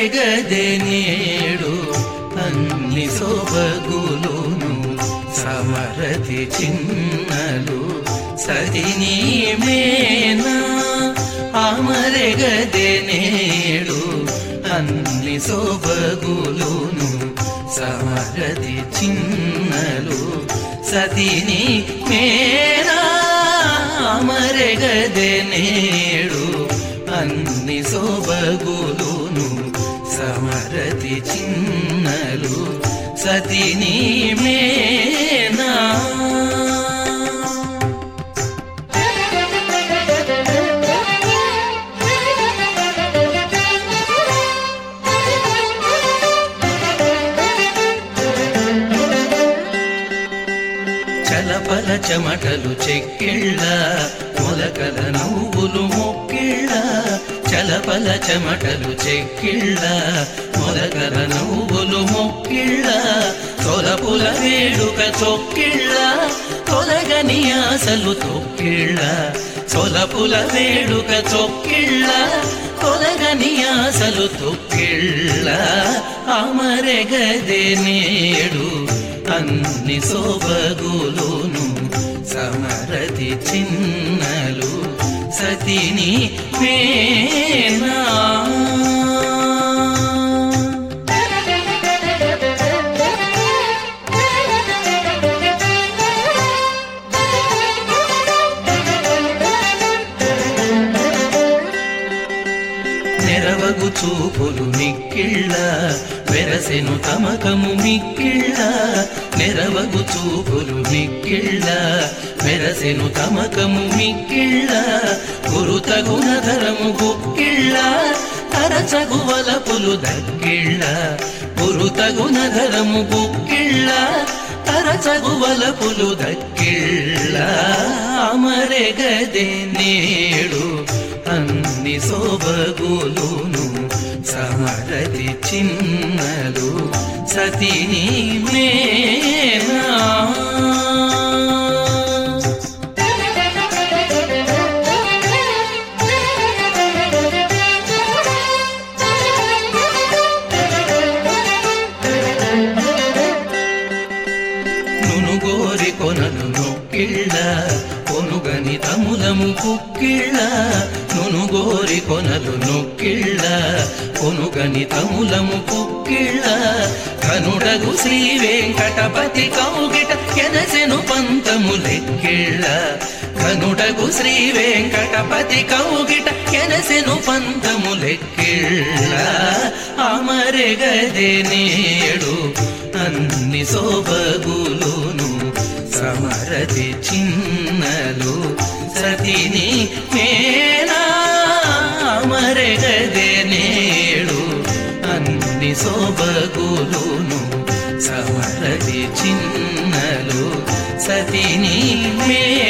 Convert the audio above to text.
అమరెగదె నేడు అన్ని సొబగులును సమరతి చిన్నలు సదిని మేనా అమరెగదె నేడు అన్ని సొబగులును సమరతి చిన్నలు సతిని మేనా అమరెగదె నేడు అన్ని సొబగులును సమరతి చిన్నలు సతిని మేనా చలపల చెమటలు చెక్కిళ్ళ మొలకల నవ్వులు మొక్కిళ్ళ చలపల చెమటలు చెక్కిళ్ళ మొలకల నవ్వులు మొక్కిళ్ళ తొలపుల వేడుక చొక్కిళ్ళ తొలగని ఆశలు తొక్కిళ్ళ తొలపుల వేడుక చొక్కిళ్ళ తొలగని ఆశలు తొక్కిళ్ళ అమరెగదే నేడు అన్ని సోబగులును సమరతి చిన్నలు సతిని మేనా నెరవగు చూపులు మిక్కిళ్ళ వెరసెను తమకము మిక్కిళ్ళ నెరవగు చూపులు మిక్కిళ్ళ వెరసెను తమకము మిక్కిళ్ళ గురుతగుణధరము గుక్కిళ్ళ తరచగు వలపులు దక్కిళ్ళ గురుతగుణధరము గుక్కిళ్ళ తరచగు వలపులు దక్కిళ్ళ అమరెగదే నేడు అన్ని సోబగులును సమరతి చిన్నలు సతిని మేనా నునుగోరి కొనలు నొక్కిళ్ళ కొనుగని తములము కుక్కిళ్ళ నునుగోరి కొనలు నొక్కిళ్ళ కొనుగని తములము కుక్కిళ్ళ కనుడగు శ్రీ వెంకటపతి కౌగిట ఎనసెను పంతము లెక్కిళ్ళ కనుడగు శ్రీ వెంకటపతి కౌగిట ఎనసెను పంతము లెక్కిళ్ళ అమరెగదే నేడు అన్ని సోబగులును సమరతి చిన్నలు సతిని మేనా అమరెగదే నేడు అన్ని సోబగులును సమరతి చిన్నలు సతిని మే